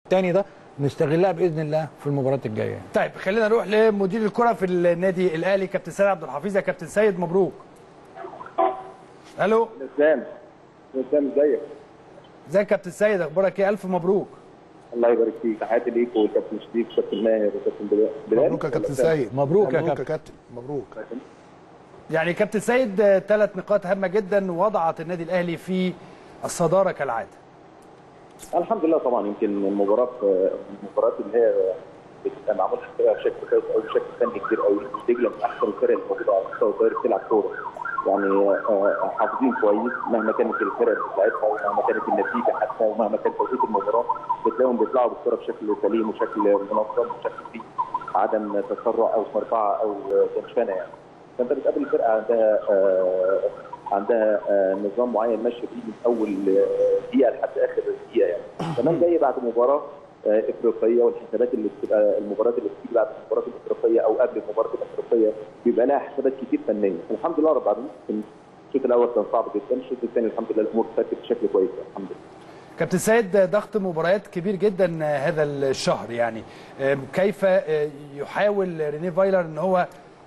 الثاني ده نستغلها باذن الله في المباريات الجايه طيب خلينا نروح لمدير الكره في النادي الاهلي كابتن سيد عبد الحفيظ يا كابتن سيد مبروك الو اسلام اسلام ازيك ازيك يا كابتن سيد اخبارك ايه الف مبروك الله يبارك فيك تحياتي ليك والكابتن شريف والكابتن ماهر والكابتن بلال بلال؟ مبروك يا كابتن سيد مبروك يا مبروك كابتن يا كابتن مبروك يعني كابتن سيد ثلاث نقاط هامه جدا وضعت النادي الاهلي في الصداره كالعاده الحمد لله طبعا يمكن المباراه المباريات اللي هي بتبقى معمول فيها بشكل كويس قوي بشكل فني كبير قوي دجله من احسن الفرق الموجوده على مستوى الدوري بتلعب كوره يعني آه، حافظين كويس مهما كانت الفرق اللي بتلعبها ومهما كانت النتيجه حتى ومهما كان توقيت المباراه بتلاقيهم بيطلعوا بالكوره بشكل سليم وشكل منظم وشكل فيه عدم تسرع او مربعه او تنشنه يعني فانت بتقابل فرقه عندها آه، عندها آه، نظام معين ماشيه فيه من اول آه، دقيقه لحد اخر دقيقه يعني كمان جاي بعد مباراه آه، افريقيه والحسابات اللي بتبقى المباريات اللي بتيجي بعد المباراه الافريقيه او قبل المباراه الافريقيه بيبقى لها حسابات كتير فنيه الحمد لله رب العالمين الشوط الاول كان صعب جدا الشوط الثاني الحمد لله الامور فاتت بشكل كويس الحمد لله كابتن سيد ضغط مباريات كبير جدا هذا الشهر يعني كيف يحاول ريني فايلر ان هو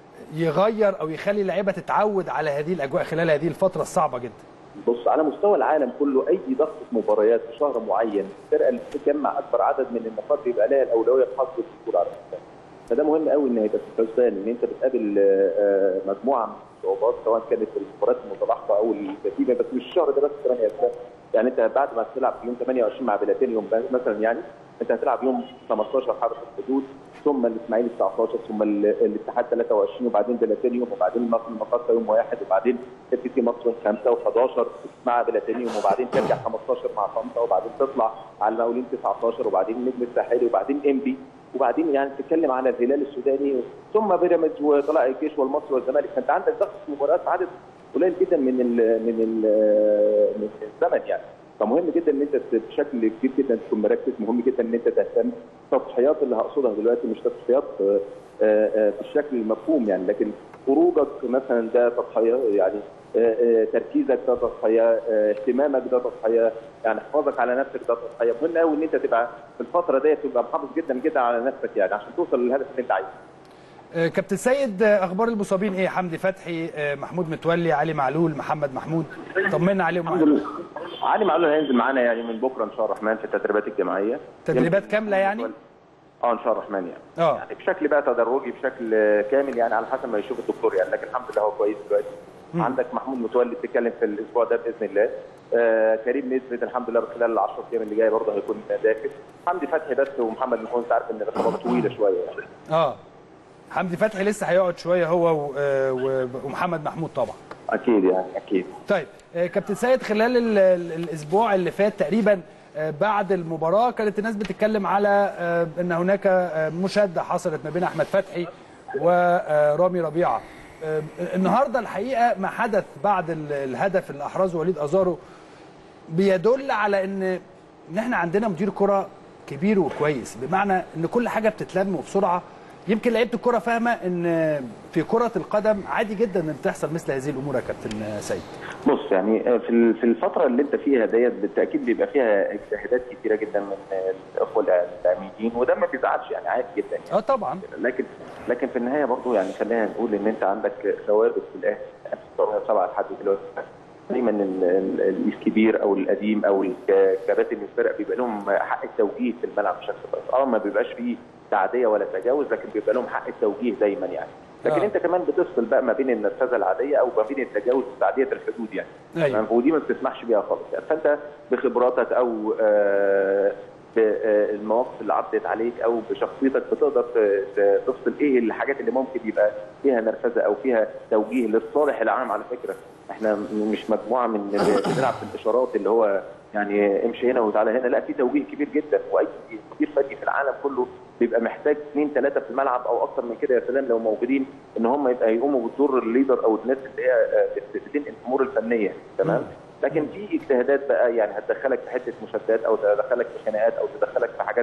يغير او يخلي اللعيبه تتعود على هذه الاجواء خلال هذه الفتره الصعبه جدا بص على مستوى العالم كله اي ضغط مباريات في شهر معين الفرقه اللي بتجمع اكبر عدد من النقاط بيبقى لها الاولويه الخاصه بالدخول على المستوى فده مهم قوي ان يبقى في الحسبان ان انت بتقابل آه، مجموعه من الصعوبات سواء كانت المباريات المتلاحقه او الكتيبه بس مش الشهر ده بس كمان يا اسلام يعني انت بعد ما تلعب يوم 28 مع بلاتينيوم مثلا يعني انت هتلعب يوم 15 حرس الحدود ثم الاسماعيلي 19 ثم ال- الاتحاد 23 وبعدين بلاتينيوم وبعدين مصر المقاصه يوم واحد وبعدين اف سي مصر يوم 5 و11 مع بلاتينيوم وبعدين ترجع 15 مع طنطا وبعدين تطلع على المقاولين 19 وبعدين النجم الساحلي وبعدين انبي وبعدين يعني تتكلم على الهلال السوداني ثم بيراميدز وطلائع الجيش والمصري والزمالك فانت عندك ضغط مباريات في عدد قليل جدا من ال من ال من الزمن يعني فمهم جدا ان انت بشكل كبير جدا تكون مركز مهم جدا ان انت تهتم التضحيات اللي هقصدها دلوقتي مش تضحيات آه، آه، بالشكل المفهوم يعني لكن خروجك مثلا ده تضحيه يعني آه، آه، تركيزك ده تضحيه آه، اهتمامك ده تضحيه يعني حفاظك على نفسك ده تضحيه مهم قوي ان انت تبقى في الفتره ديت تبقى محافظ جدا جدا على نفسك يعني عشان توصل للهدف اللي انت عايزه آه، كابتن سيد آه، اخبار المصابين ايه حمدي فتحي آه، محمود متولي علي معلول محمد محمود طمنا عليهم الحمد لله علي معلول هينزل معانا يعني من بكره ان شاء الله الرحمن في التدريبات الجماعيه تدريبات كامله يعني اه ان شاء الله الرحمن يعني اه يعني بشكل بقى تدرجي بشكل كامل يعني على حسب ما يشوف الدكتور يعني لكن الحمد لله هو كويس دلوقتي عندك محمود متولي بتتكلم في الاسبوع ده باذن الله آه كريم نسبت الحمد لله خلال ال 10 ايام اللي جايه برضه هيكون داخل حمدي فتحي بس ومحمد محمود انت عارف ان الاصابات طويله شويه يعني اه حمدي فتحي لسه هيقعد شويه هو و- آه، و- ومحمد محمود طبعا اكيد يعني اكيد طيب آه، كابتن سيد خلال ال- ال- الاسبوع اللي فات تقريبا آه، بعد المباراه كانت الناس بتتكلم على آه، ان هناك آه، مشاده حصلت ما بين احمد فتحي ورامي ربيعه آه، النهارده الحقيقه ما حدث بعد ال- الهدف اللي احرزه وليد ازارو بيدل على ان ان احنا عندنا مدير كره كبير وكويس بمعنى ان كل حاجه بتتلم وبسرعه يمكن لعيبه الكره فاهمه ان في كره القدم عادي جدا ان تحصل مثل هذه الامور يا كابتن سيد بص يعني في ال- في الفتره اللي انت فيها ديت بالتاكيد بيبقى فيها اجتهادات كتيره جدا من الاخوه الاعلاميين وده ما بيزعلش يعني عادي جدا يعني. اه طبعا لكن لكن في النهايه برضه يعني خلينا نقول ان انت عندك ثوابت في الاهلي 1907 لحد دلوقتي دايما ال- ال- الكبير او القديم او الك- كباتن الفرق بيبقى لهم حق التوجيه في الملعب بشكل كويس اه ما بيبقاش فيه تعديه ولا تجاوز لكن بيبقى لهم حق التوجيه دايما يعني لكن آه. انت كمان بتفصل بقى ما بين النرفزه العاديه او ما بين التجاوز وتعديه الحدود يعني أيوة. تمام؟ ودي ما بتسمحش بيها خالص يعني فانت بخبراتك او آه بالمواقف اللي عدت عليك او بشخصيتك بتقدر ت- ت- تفصل ايه الحاجات اللي ممكن يبقى فيها نرفزه او فيها توجيه للصالح العام على فكره احنا م- مش مجموعه من اللي بنلعب في الاشارات اللي هو يعني امشي هنا وتعالى هنا لا في توجيه كبير جدا واي مدير فني في العالم كله بيبقى محتاج اثنين ثلاثه في الملعب او اكثر من كده يا سلام لو موجودين ان هم يبقى يقوموا بالدور الليدر او الناس اللي هي آه، بت- بتنقل الامور الفنيه تمام لكن في اجتهادات بقى يعني هتدخلك في حته مشادات او تدخلك في خناقات او تدخلك في حاجات يعني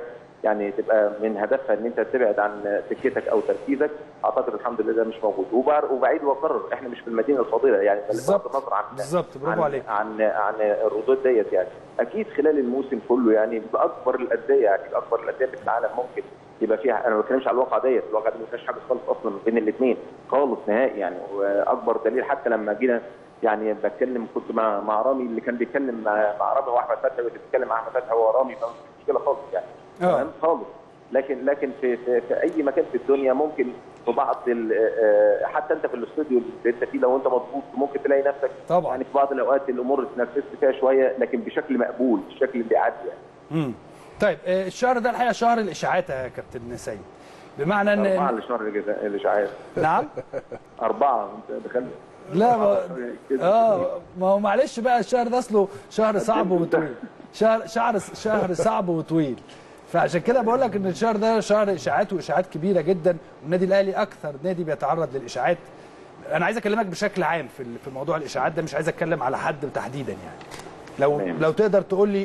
يعني تبقى من هدفها ان انت تبعد عن سكتك او تركيزك اعتقد الحمد لله ده مش موجود وبع- وبعيد واكرر احنا مش في المدينه الفاضله يعني بالظبط. بغض النظر عن بالظبط، برافو عن عليك. عن عن الردود ديت يعني اكيد خلال الموسم كله يعني باكبر الانديه يعني اكبر الانديه في العالم ممكن يبقى فيها انا ما بتكلمش على الواقع ديت الواقع ده ما فيهاش حاجه خالص اصلا بين الاثنين خالص نهائي يعني واكبر دليل حتى لما جينا يعني بتكلم كنت مع مع رامي اللي كان بيتكلم مع مع رامي واحمد فتحي واللي بيتكلم مع احمد فتحي هو رامي فمش مشكله خالص يعني آه. تمام خالص لكن لكن في, في, في اي مكان في الدنيا ممكن في بعض ال- آه، حتى انت في الاستوديو اللي انت فيه لو انت مضغوط ممكن تلاقي نفسك طبعا. يعني في بعض الاوقات الامور اتنرفزت فيها شويه لكن بشكل مقبول الشكل اللي يعدي يعني مم. طيب آه، الشهر ده الحقيقه شهر الاشاعات يا كابتن سيد بمعنى اربعه ان لشهر الجزاء- الاشعاعات نعم اربعه انت دخلت لا ما كده. اه ما هو معلش بقى الشهر ده اصله شهر صعب وطويل شهر شهر شهر صعب وطويل فعشان كده بقول لك ان الشهر ده شهر اشاعات واشاعات كبيره جدا والنادي الاهلي اكثر نادي بيتعرض للاشاعات انا عايز اكلمك بشكل عام في ال- في موضوع الاشاعات ده مش عايز اتكلم على حد تحديدا يعني لو تمام. لو تقدر تقول لي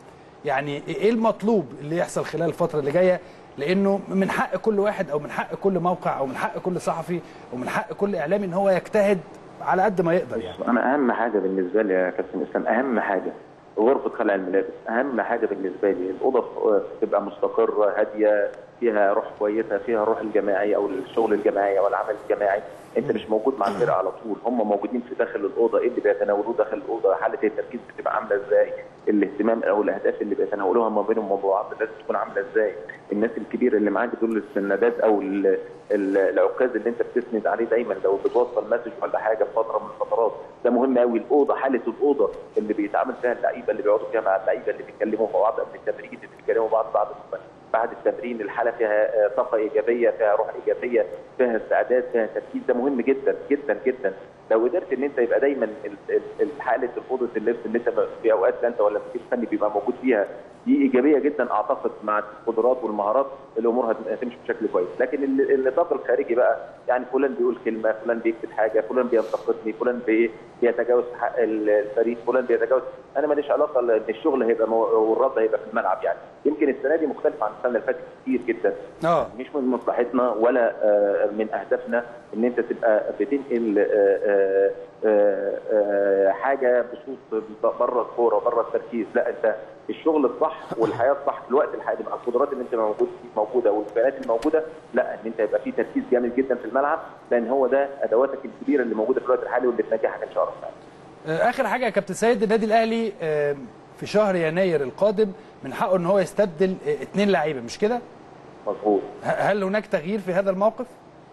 يعني ايه المطلوب اللي يحصل خلال الفتره اللي جايه لانه من حق كل واحد او من حق كل موقع او من حق كل صحفي ومن حق كل اعلامي ان هو يجتهد على قد ما يقدر يعني انا اهم حاجه بالنسبه لي يا كابتن اسلام اهم حاجه غرفه خلع الملابس اهم حاجه بالنسبه لي الاوضه تبقى مستقره هاديه فيها روح كويسه فيها روح الجماعي او الشغل الجماعي او العمل الجماعي انت مش موجود مع الفرقه على طول هم موجودين في داخل الاوضه ايه اللي بيتناولوه داخل الاوضه حاله التركيز بتبقى عامله ازاي الاهتمام او الاهداف اللي بيتناولوها ما بينهم وبين بعض لازم تكون عامله ازاي الناس الكبيره اللي معاك دول السندات او ال- ال- العكاز اللي انت بتسند عليه دايما لو بتوصل مسج ولا حاجه في فتره من الفترات ده مهم قوي الاوضه حاله الاوضه اللي بيتعامل فيها اللعيبه اللي بيقعدوا فيها مع اللعيبه اللي بيتكلموا مع بعض قبل التمرين اللي بيتكلموا مع بعض بعد بعد التمرين الحاله فيها آه، طاقه ايجابيه فيها روح ايجابيه فيها استعداد فيها تركيز ده مهم جدا جدا جدا لو قدرت ان انت يبقى دايما ال- ال- حاله اوضه اللبس اللي انت في اوقات لا انت ولا المدير الفني بيبقى موجود فيها دي ايجابيه جدا اعتقد مع القدرات والمهارات الامور هت- هتمشي بشكل كويس لكن ال- النطاق الخارجي بقى يعني فلان بيقول كلمه فلان بيكتب حاجه فلان بينتقدني فلان بي- بيتجاوز حق ال- الفريق فلان بيتجاوز انا ماليش علاقه لان الشغل هيبقى مو- والرد هيبقى في الملعب يعني يمكن السنه دي مختلفه عن السنه اللي فاتت كتير جدا اه مش من مصلحتنا ولا آه، من اهدافنا ان انت تبقى بتنقل آه، آه، آه، آه، حاجه بصوت بره الكوره بره التركيز لا انت الشغل الصح والحياه الصح في الوقت الحالي مع القدرات اللي انت موجود موجوده والامكانيات الموجوده لا ان انت يبقى في تركيز جامد جدا في الملعب لان هو ده ادواتك الكبيره اللي موجوده في الوقت الحالي واللي تنجحك ان شاء الله آه، اخر حاجه يا كابتن سيد النادي الاهلي آه، في شهر يناير القادم من حقه ان هو يستبدل آه، اثنين لعيبه مش كده مظبوط ه- هل هناك تغيير في هذا الموقف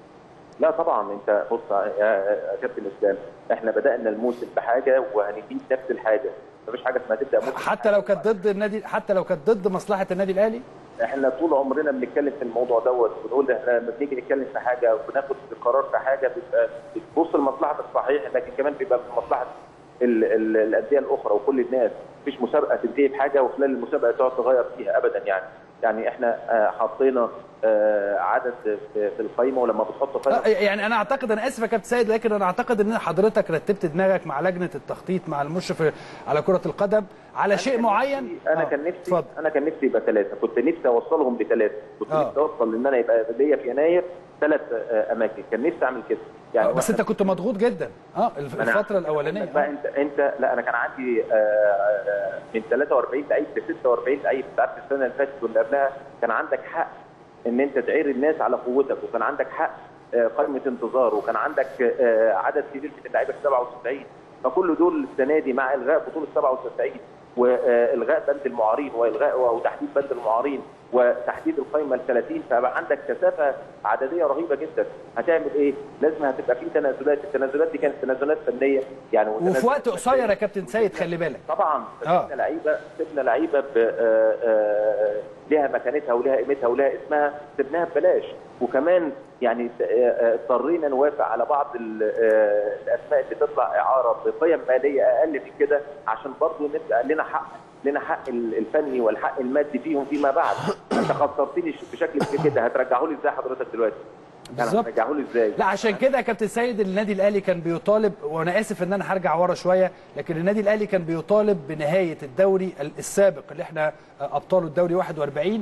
لا طبعا انت بص يا يا كابتن اسلام احنا بدانا الموسم بحاجه وهننهيه نفس الحاجه مفيش حاجه اسمها تبدا موسم حتى لو كانت ضد النادي حتى لو كانت ضد مصلحه النادي الاهلي احنا طول عمرنا بنتكلم في الموضوع دوت بنقول احنا لما بنيجي نتكلم في حاجه وبناخد قرار في حاجه بيبقى بتبص لمصلحتك صحيح لكن كمان بيبقى في مصلحه ال- ال- الانديه الاخرى وكل الناس مفيش مسابقه تنتهي بحاجه وخلال المسابقه تقعد تغير فيها ابدا يعني يعني احنا آه، حطينا آه، عدد في في القائمه ولما بتحط آه، قائمه يعني انا اعتقد انا اسف يا كابتن سيد لكن انا اعتقد ان حضرتك رتبت دماغك مع لجنه التخطيط مع المشرف على كره القدم على شيء كان معين نفسي- انا آه، كان نفسي اتفضل انا كان نفسي يبقى ثلاثه كنت نفسي اوصلهم بثلاثه كنت آه. نفسي اوصل ان انا يبقى ليا في يناير ثلاث اماكن كان نفسي اعمل كده آه، بس واحنا- انت كنت مضغوط جدا اه الف- ما أنا الفتره عارف. الاولانيه بقى آه. انت انت لا انا كان عندي آه، آه، من 43 لعيب ل 46 لعيب انت عارف السنه اللي فاتت واللي قبلها كان عندك حق ان انت تعير الناس على قوتك وكان عندك حق آه، قائمه انتظار وكان عندك آه، عدد كبير من اللعيبه 77 فكل دول السنه دي مع الغاء بطوله 97 والغاء بند المعارين والغاء وتحديد بند المعارين وتحديد القائمه ال 30 فبقى عندك كثافه عدديه رهيبه جدا هتعمل ايه؟ لازم هتبقى في تنازلات التنازلات دي كانت تنازلات فنيه يعني وفي وتنازلات وقت قصير يا كابتن سيد خلي بالك طبعا آه. سيبنا لعيبه سيبنا لعيبه ب- آه، آه، ليها مكانتها وليها قيمتها وليها اسمها سيبناها ببلاش وكمان يعني آه، آه، اضطرينا نوافق على بعض ال- آه، الاسماء اللي تطلع اعاره بقيم ماليه اقل من كده عشان برضه نبقى لنا حق لنا حق ال- الفني والحق المادي فيهم فيما بعد انت خسرتني ش- بشكل كبير كده هترجعه لي ازاي حضرتك دلوقتي؟ يعني بالظبط. هترجعه لي ازاي؟ لا عشان كده يا كابتن سيد النادي الاهلي كان بيطالب وانا اسف ان انا هرجع ورا شويه لكن النادي الاهلي كان بيطالب بنهايه الدوري السابق اللي احنا ابطاله الدوري 41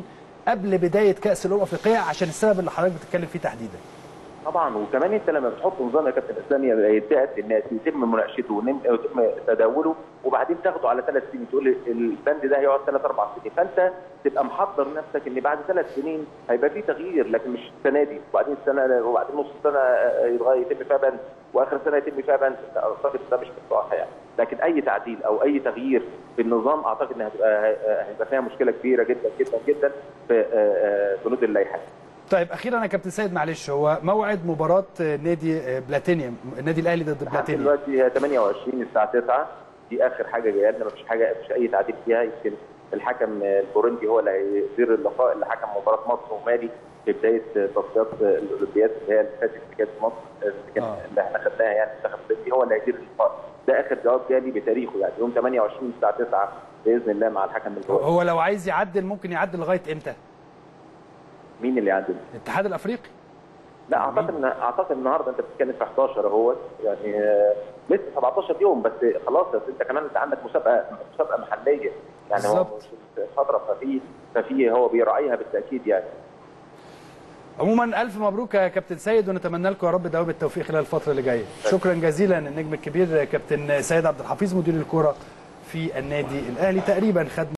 قبل بدايه كاس الامم الافريقيه عشان السبب اللي حضرتك بتتكلم فيه تحديدا طبعا وكمان انت لما بتحط نظام يا كابتن اسلام يبقى يتبعت للناس يتم مناقشته ونم- ويتم تداوله وبعدين تاخده على ثلاث سنين تقول لي البند ده هيقعد ثلاث اربع سنين فانت تبقى محضر نفسك ان بعد ثلاث سنين هيبقى في تغيير لكن مش السنه دي وبعدين السنه وبعدين نص السنه يتغير يتم فيها بند واخر سنه يتم فيها بند اعتقد ده مش مصلحه يعني لكن اي تعديل او اي تغيير في النظام اعتقد ان هتبقى هيبقى فيها مشكله كبيره جدا جدا جدا في آه، آه، بنود اللائحه طيب اخيرا يا كابتن سيد معلش هو موعد مباراه نادي بلاتينيوم النادي الاهلي ضد لحد بلاتينيوم دلوقتي هي 28 الساعه 9 دي اخر حاجه جايه لنا مفيش حاجه مفيش اي تعديل فيها يمكن الحكم البورندي هو اللي هيدير اللقاء اللي حكم مباراه مصر ومالي في بدايه تصفيات الاولمبياد اللي هي اللي فاتت اللي كانت في مصر اللي, كان آه. اللي احنا خدناها يعني المنتخب البلدي هو اللي هيدير اللقاء ده اخر جواب جالي بتاريخه يعني يوم 28 الساعه 9 باذن الله مع الحكم البورندي هو لو عايز يعدل ممكن يعدل لغايه امتى مين اللي يعدل؟ الاتحاد الافريقي لا اعتقد ان اعتقد النهارده انت بتتكلم في 11 اهوت يعني آه، لسه 17 يوم بس خلاص بس انت كمان انت عندك مسابقه مسابقه محليه يعني هو بالظبط. مش فتره ففي ففي هو بيراعيها بالتاكيد يعني عموما الف مبروك يا كابتن سيد ونتمنى لكم يا رب دوام التوفيق خلال الفتره اللي جايه شكرا جزيلا النجم الكبير كابتن سيد عبد الحفيظ مدير الكره في النادي الاهلي تقريبا خد